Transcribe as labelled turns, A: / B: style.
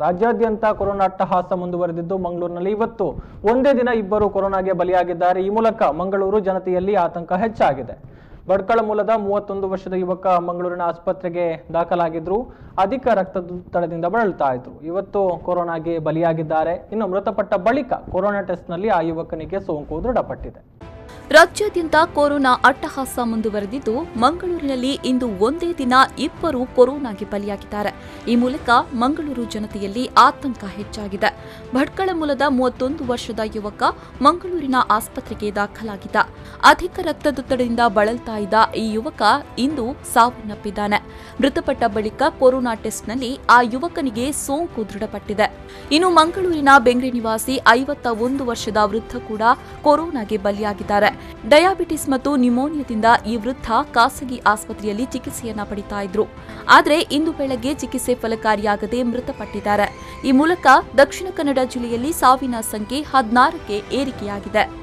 A: ರಾಜ್ಯಾದ್ಯಂತ ಕೊರೋನಾ ಅಟ್ಟಹಾಸ ಮುಂದುವರೆದಿದ್ದು ಮಂಗಳೂರಿನಲ್ಲಿ ಇವತ್ತು ಒಂದೇ ದಿನ ಇಬ್ಬರು ಕೊರೋನಾಗೆ ಬಲಿಯಾಗಿದ್ದಾರೆ ಈ ಮೂಲಕ ಮಂಗಳೂರು ಜನತೆಯಲ್ಲಿ ಆತಂಕ ಹೆಚ್ಚಾಗಿದೆ ಭಟ್ಕಳ ಮೂಲದ ಮೂವತ್ತೊಂದು ವರ್ಷದ ಯುವಕ ಮಂಗಳೂರಿನ ಆಸ್ಪತ್ರೆಗೆ ದಾಖಲಾಗಿದ್ರು ಅಧಿಕ ರಕ್ತದೊತ್ತಡದಿಂದ ಬಳಲ್ತಾ ಇದ್ರು ಇವತ್ತು ಕೊರೋನಾಗೆ ಬಲಿಯಾಗಿದ್ದಾರೆ ಇನ್ನು ಮೃತಪಟ್ಟ ಬಳಿಕ ಕೊರೋನಾ ಟೆಸ್ಟ್ನಲ್ಲಿ ಆ ಯುವಕನಿಗೆ ಸೋಂಕು ದೃಢಪಟ್ಟಿದೆ
B: ರಾಜ್ಯಾದ್ಯಂತ ಕೊರೋನಾ ಅಟ್ಟಹಾಸ ಮುಂದುವರೆದಿದ್ದು ಮಂಗಳೂರಿನಲ್ಲಿ ಇಂದು ಒಂದೇ ದಿನ ಇಬ್ಬರು ಕೊರೋನಾಗೆ ಬಲಿಯಾಗಿದ್ದಾರೆ ಈ ಮೂಲಕ ಮಂಗಳೂರು ಜನತೆಯಲ್ಲಿ ಆತಂಕ ಹೆಚ್ಚಾಗಿದೆ ಭಟ್ಕಳ ಮೂಲದ ಮೂವತ್ತೊಂದು ವರ್ಷದ ಯುವಕ ಮಂಗಳೂರಿನ ಆಸ್ಪತ್ರೆಗೆ ದಾಖಲಾಗಿದ್ದ ಅಧಿಕ ರಕ್ತದೊತ್ತಡದಿಂದ ಬಳಲ್ತಾ ಇದ್ದ ಈ ಯುವಕ ಇಂದು ಸಾವನ್ನಪ್ಪಿದ್ದಾನೆ ಮೃತಪಟ್ಟ ಬಳಿಕ ಕೊರೋನಾ ಟೆಸ್ಟ್ನಲ್ಲಿ ಆ ಯುವಕನಿಗೆ ಸೋಂಕು ದೃಢಪಟ್ಟಿದೆ ಇನ್ನು ಮಂಗಳೂರಿನ ಬೆಂಗ್ರೆ ನಿವಾಸಿ ಐವತ್ತ ಒಂದು ವರ್ಷದ ವೃದ್ಧ ಕೂಡ ಕೊರೋನಾಗೆ ಬಲಿಯಾಗಿದ್ದಾರೆ ಡಯಾಬಿಟಿಸ್ ಮತ್ತು ನ್ಯೂಮೋನಿಯಾದಿಂದ ಈ ವೃದ್ಧ ಖಾಸಗಿ ಆಸ್ಪತ್ರೆಯಲ್ಲಿ ಚಿಕಿತ್ಸೆಯನ್ನ ಪಡಿತಾ ಇದ್ರು ಆದರೆ ಇಂದು ಬೆಳಗ್ಗೆ ಚಿಕಿತ್ಸೆ ಫಲಕಾರಿಯಾಗದೆ ಮೃತಪಟ್ಟಿದ್ದಾರೆ ಈ ಮೂಲಕ ದಕ್ಷಿಣ ಕನ್ನಡ ಜಿಲ್ಲೆಯಲ್ಲಿ ಸಾವಿನ ಸಂಖ್ಯೆ ಹದಿನಾರಕ್ಕೆ ಏರಿಕೆಯಾಗಿದೆ